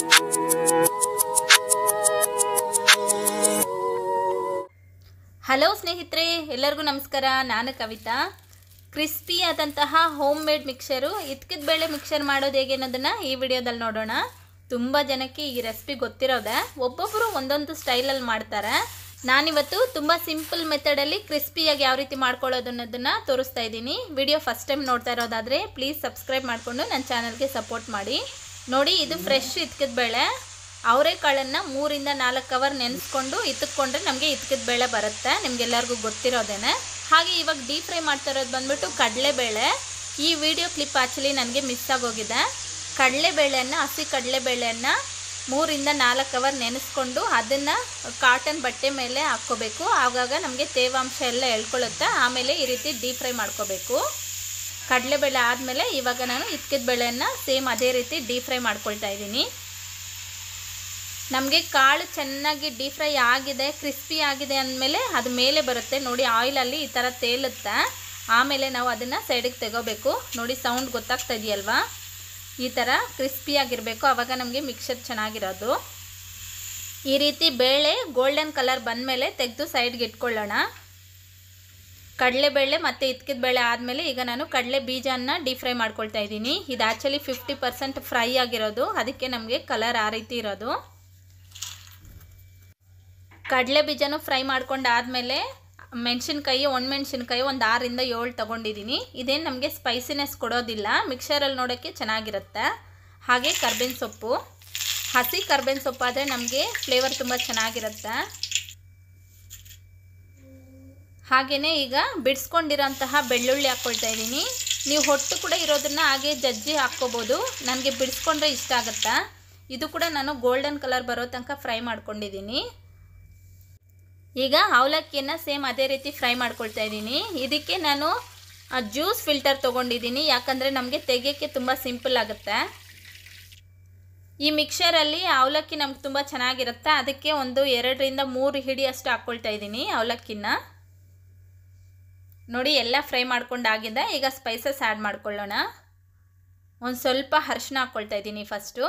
hello ಸ್ನೇಹಿತರೆ ಎಲ್ಲರಿಗೂ ನಮಸ್ಕಾರ ನಾನು ಕವಿತಾ ಕ್ರಿಸ್ಪಿ ಆದಂತಹ ಹೋಮ್ ಮೇಡ್ ಮಿಕ್ಸರು ಇತ್ಕಿದ ಬೇಳೆ ಮಿಕ್ಸರ್ ಮಾಡೋದು ಹೇಗೆ ಅನ್ನೋದನ್ನು ಈ ವಿಡಿಯೋದಲ್ಲಿ ನೋಡೋಣ ತುಂಬ ಜನಕ್ಕೆ ಈ ರೆಸಿಪಿ ಗೊತ್ತಿರೋದೆ ಒಬ್ಬೊಬ್ಬರು ಒಂದೊಂದು ಸ್ಟೈಲಲ್ಲಿ ಮಾಡ್ತಾರೆ ನಾನಿವತ್ತು ತುಂಬ ಸಿಂಪಲ್ ಮೆಥಡಲ್ಲಿ ಕ್ರಿಸ್ಪಿಯಾಗಿ ಯಾವ ರೀತಿ ಮಾಡ್ಕೊಳ್ಳೋದು ಅನ್ನೋದನ್ನು ತೋರಿಸ್ತಾ ಇದ್ದೀನಿ ವಿಡಿಯೋ ಫಸ್ಟ್ ಟೈಮ್ ನೋಡ್ತಾ ಇರೋದಾದರೆ ಪ್ಲೀಸ್ ಸಬ್ಸ್ಕ್ರೈಬ್ ಮಾಡಿಕೊಂಡು ನನ್ನ ಚಾನಲ್ಗೆ ಸಪೋರ್ಟ್ ಮಾಡಿ ನೋಡಿ ಇದು ಫ್ರೆಶ್ ಇತ್ಕಿದ ಬೇಳೆ ಅವರೆಕಾಳನ್ನು ಮೂರಿಂದ ನಾಲ್ಕು ಕವರ್ ನೆನೆಸ್ಕೊಂಡು ಇತ್ತಕೊಂಡ್ರೆ ನಮಗೆ ಇತ್ಕಿದ ಬೇಳೆ ಬರುತ್ತೆ ನಿಮ್ಗೆಲ್ಲರಿಗೂ ಗೊತ್ತಿರೋದೇನೆ ಹಾಗೆ ಇವಾಗ ಡೀಪ್ ಫ್ರೈ ಮಾಡ್ತಾ ಇರೋದು ಬಂದ್ಬಿಟ್ಟು ಕಡಲೆಬೇಳೆ ಈ ವಿಡಿಯೋ ಕ್ಲಿಪ್ ಆ್ಯಕ್ಚುಲಿ ನನಗೆ ಮಿಸ್ ಆಗೋಗಿದೆ ಕಡಲೆಬೇಳೆಯನ್ನು ಹಸಿ ಕಡಲೆಬೇಳೆಯನ್ನು ಮೂರಿಂದ ನಾಲ್ಕು ಕವರ್ ನೆನೆಸ್ಕೊಂಡು ಅದನ್ನು ಕಾಟನ್ ಬಟ್ಟೆ ಮೇಲೆ ಹಾಕ್ಕೋಬೇಕು ಆವಾಗ ನಮಗೆ ತೇವಾಂಶ ಎಲ್ಲ ಎಳ್ಕೊಳ್ಳುತ್ತೆ ಆಮೇಲೆ ಈ ರೀತಿ ಡೀಪ್ ಫ್ರೈ ಮಾಡ್ಕೋಬೇಕು ಕಡಲೆಬೇಳೆ ಆದಮೇಲೆ ಇವಾಗ ನಾನು ಇತ್ಕಿದ ಬೇಳೆಯನ್ನು ಸೇಮ್ ಅದೇ ರೀತಿ ಡೀಪ್ ಫ್ರೈ ಮಾಡ್ಕೊಳ್ತಾ ಇದ್ದೀನಿ ನಮಗೆ ಕಾಳು ಚೆನ್ನಾಗಿ ಡೀಪ್ ಫ್ರೈ ಆಗಿದೆ ಕ್ರಿಸ್ಪಿ ಆಗಿದೆ ಅಂದಮೇಲೆ ಅದು ಮೇಲೆ ಬರುತ್ತೆ ನೋಡಿ ಆಯಿಲಲ್ಲಿ ಈ ಥರ ತೇಲುತ್ತೆ ಆಮೇಲೆ ನಾವು ಅದನ್ನು ಸೈಡಿಗೆ ತೆಗೋಬೇಕು ನೋಡಿ ಸೌಂಡ್ ಗೊತ್ತಾಗ್ತಾ ಇದೆಯಲ್ವಾ ಈ ಥರ ಕ್ರಿಸ್ಪಿಯಾಗಿರಬೇಕು ಆವಾಗ ನಮಗೆ ಮಿಕ್ಸರ್ ಚೆನ್ನಾಗಿರೋದು ಈ ರೀತಿ ಬೇಳೆ ಗೋಲ್ಡನ್ ಕಲರ್ ಬಂದಮೇಲೆ ತೆಗೆದು ಸೈಡ್ಗೆ ಇಟ್ಕೊಳ್ಳೋಣ ಕಡಲೆಬೇಳೆ ಮತ್ತು ಇತ್ಕಿದ ಬೇಳೆ ಆದಮೇಲೆ ಈಗ ನಾನು ಕಡಲೆ ಬೀಜನ ಡೀಪ್ ಫ್ರೈ ಮಾಡ್ಕೊಳ್ತಾ ಇದ್ದೀನಿ ಇದು ಆ್ಯಕ್ಚುಲಿ ಫಿಫ್ಟಿ ಪರ್ಸೆಂಟ್ ಫ್ರೈ ಆಗಿರೋದು ಅದಕ್ಕೆ ನಮಗೆ ಕಲರ್ ಆ ರೀತಿ ಇರೋದು ಕಡಲೆ ಬೀಜನೂ ಫ್ರೈ ಮಾಡ್ಕೊಂಡಾದಮೇಲೆ ಮೆಣಸಿನ್ಕಾಯಿ ಒಣಮೆಣ್ಸಿನ್ಕಾಯಿ ಒಂದು ಆರಿಂದ ಏಳು ತೊಗೊಂಡಿದ್ದೀನಿ ಇದೇನು ನಮಗೆ ಸ್ಪೈಸಿನೆಸ್ ಕೊಡೋದಿಲ್ಲ ಮಿಕ್ಸರಲ್ಲಿ ನೋಡೋಕ್ಕೆ ಚೆನ್ನಾಗಿರುತ್ತೆ ಹಾಗೆ ಕರ್ಬೇವಿನ ಸೊಪ್ಪು ಹಸಿ ಕರ್ಬೇವಿನ ಸೊಪ್ಪಾದರೆ ನಮಗೆ ಫ್ಲೇವರ್ ತುಂಬ ಚೆನ್ನಾಗಿರುತ್ತೆ ಹಾಗೆಯೇ ಈಗ ಬಿಡಿಸ್ಕೊಂಡಿರೋಂತಹ ಬೆಳ್ಳುಳ್ಳಿ ಹಾಕ್ಕೊಳ್ತಾ ಇದ್ದೀನಿ ನೀವು ಹೊಟ್ಟು ಕೂಡ ಇರೋದನ್ನು ಹಾಗೆ ಜಜ್ಜಿ ಹಾಕ್ಕೋಬೋದು ನನಗೆ ಬಿಡಿಸ್ಕೊಂಡ್ರೆ ಇಷ್ಟ ಆಗುತ್ತಾ ಇದು ಕೂಡ ನಾನು ಗೋಲ್ಡನ್ ಕಲರ್ ಬರೋ ತನಕ ಫ್ರೈ ಮಾಡ್ಕೊಂಡಿದ್ದೀನಿ ಈಗ ಅವಲಕ್ಕಿಯನ್ನು ಸೇಮ್ ಅದೇ ರೀತಿ ಫ್ರೈ ಮಾಡ್ಕೊಳ್ತಾ ಇದ್ದೀನಿ ಇದಕ್ಕೆ ನಾನು ಜ್ಯೂಸ್ ಫಿಲ್ಟರ್ ತೊಗೊಂಡಿದ್ದೀನಿ ಯಾಕಂದರೆ ನಮಗೆ ತೆಗಿಯೋಕ್ಕೆ ತುಂಬ ಸಿಂಪಲ್ ಆಗುತ್ತೆ ಈ ಮಿಕ್ಸರಲ್ಲಿ ಅವಲಕ್ಕಿ ನಮ್ಗೆ ತುಂಬ ಚೆನ್ನಾಗಿರುತ್ತೆ ಅದಕ್ಕೆ ಒಂದು ಎರಡರಿಂದ ಮೂರು ಹಿಡಿಯಷ್ಟು ಹಾಕ್ಕೊಳ್ತಾ ಇದ್ದೀನಿ ಅವಲಕ್ಕಿನ ನೋಡಿ ಎಲ್ಲ ಫ್ರೈ ಮಾಡ್ಕೊಂಡಾಗಿದೆ ಈಗ ಸ್ಪೈಸಸ್ ಆ್ಯಡ್ ಮಾಡ್ಕೊಳ್ಳೋಣ ಒಂದು ಸ್ವಲ್ಪ ಅರಿಶಿನ ಹಾಕ್ಕೊಳ್ತಾ ಇದ್ದೀನಿ ಫಸ್ಟು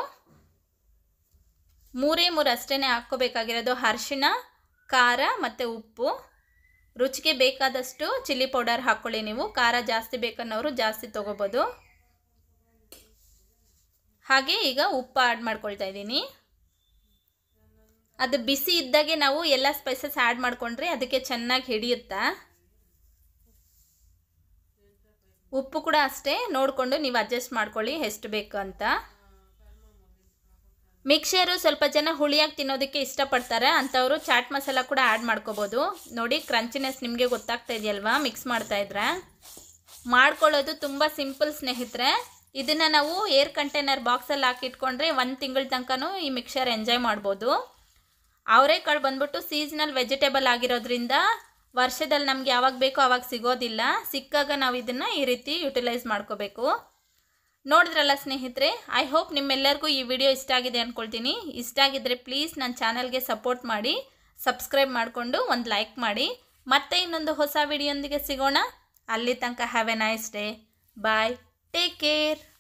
ಮೂರೇ ಮೂರು ಅಷ್ಟೇ ಹಾಕ್ಕೋಬೇಕಾಗಿರೋದು ಅರಿಶಿನ ಖಾರ ಮತ್ತು ಉಪ್ಪು ರುಚಿಗೆ ಬೇಕಾದಷ್ಟು ಚಿಲ್ಲಿ ಪೌಡರ್ ಹಾಕ್ಕೊಳ್ಳಿ ನೀವು ಖಾರ ಜಾಸ್ತಿ ಬೇಕನ್ನೋರು ಜಾಸ್ತಿ ತೊಗೋಬೋದು ಹಾಗೆ ಈಗ ಉಪ್ಪು ಆ್ಯಡ್ ಮಾಡ್ಕೊಳ್ತಾ ಇದ್ದೀನಿ ಅದು ಬಿಸಿ ಇದ್ದಾಗೆ ನಾವು ಎಲ್ಲ ಸ್ಪೈಸಸ್ ಆ್ಯಡ್ ಮಾಡಿಕೊಂಡ್ರೆ ಅದಕ್ಕೆ ಚೆನ್ನಾಗಿ ಹಿಡಿಯುತ್ತಾ ಉಪ್ಪು ಕೂಡ ಅಷ್ಟೇ ನೋಡಿಕೊಂಡು ನೀವು ಅಡ್ಜಸ್ಟ್ ಮಾಡ್ಕೊಳ್ಳಿ ಎಷ್ಟು ಬೇಕು ಅಂತ ಮಿಕ್ಸರು ಸ್ವಲ್ಪ ಜನ ಹುಳಿಯಾಗಿ ತಿನ್ನೋದಕ್ಕೆ ಇಷ್ಟಪಡ್ತಾರೆ ಅಂಥವರು ಚಾಟ್ ಮಸಾಲ ಕೂಡ ಆ್ಯಡ್ ಮಾಡ್ಕೋಬೋದು ನೋಡಿ ಕ್ರಂಚಿನೆಸ್ ನಿಮಗೆ ಗೊತ್ತಾಗ್ತಾ ಇದೆಯಲ್ವಾ ಮಿಕ್ಸ್ ಮಾಡ್ತಾ ಇದ್ರೆ ಮಾಡ್ಕೊಳ್ಳೋದು ತುಂಬ ಸಿಂಪಲ್ ಸ್ನೇಹಿತರೆ ಇದನ್ನು ನಾವು ಏರ್ ಕಂಟೈನರ್ ಬಾಕ್ಸಲ್ಲಿ ಹಾಕಿಟ್ಕೊಂಡ್ರೆ ಒಂದು ತಿಂಗಳ ತನಕನೂ ಈ ಮಿಕ್ಸರ್ ಎಂಜಾಯ್ ಮಾಡ್ಬೋದು ಅವರೆಕಾಳು ಬಂದ್ಬಿಟ್ಟು ಸೀಸ್ನಲ್ ವೆಜಿಟೇಬಲ್ ಆಗಿರೋದ್ರಿಂದ ವರ್ಷದಲ್ಲಿ ನಮ್ಗೆ ಯಾವಾಗ ಬೇಕೋ ಆವಾಗ ಸಿಗೋದಿಲ್ಲ ಸಿಕ್ಕಾಗ ನಾವು ಇದನ್ನು ಈ ರೀತಿ ಯುಟಿಲೈಸ್ ಮಾಡ್ಕೋಬೇಕು ನೋಡಿದ್ರಲ್ಲ ಸ್ನೇಹಿತರೆ ಐ ಹೋಪ್ ನಿಮ್ಮೆಲ್ಲರಿಗೂ ಈ ವಿಡಿಯೋ ಇಷ್ಟ ಆಗಿದೆ ಅಂದ್ಕೊಳ್ತೀನಿ ಇಷ್ಟ ಆಗಿದ್ದರೆ ಪ್ಲೀಸ್ ನನ್ನ ಚಾನಲ್ಗೆ ಸಪೋರ್ಟ್ ಮಾಡಿ ಸಬ್ಸ್ಕ್ರೈಬ್ ಮಾಡಿಕೊಂಡು ಒಂದು ಲೈಕ್ ಮಾಡಿ ಮತ್ತೆ ಇನ್ನೊಂದು ಹೊಸ ವಿಡಿಯೋಂದಿಗೆ ಸಿಗೋಣ ಅಲ್ಲಿ ತನಕ have a nice day bye take care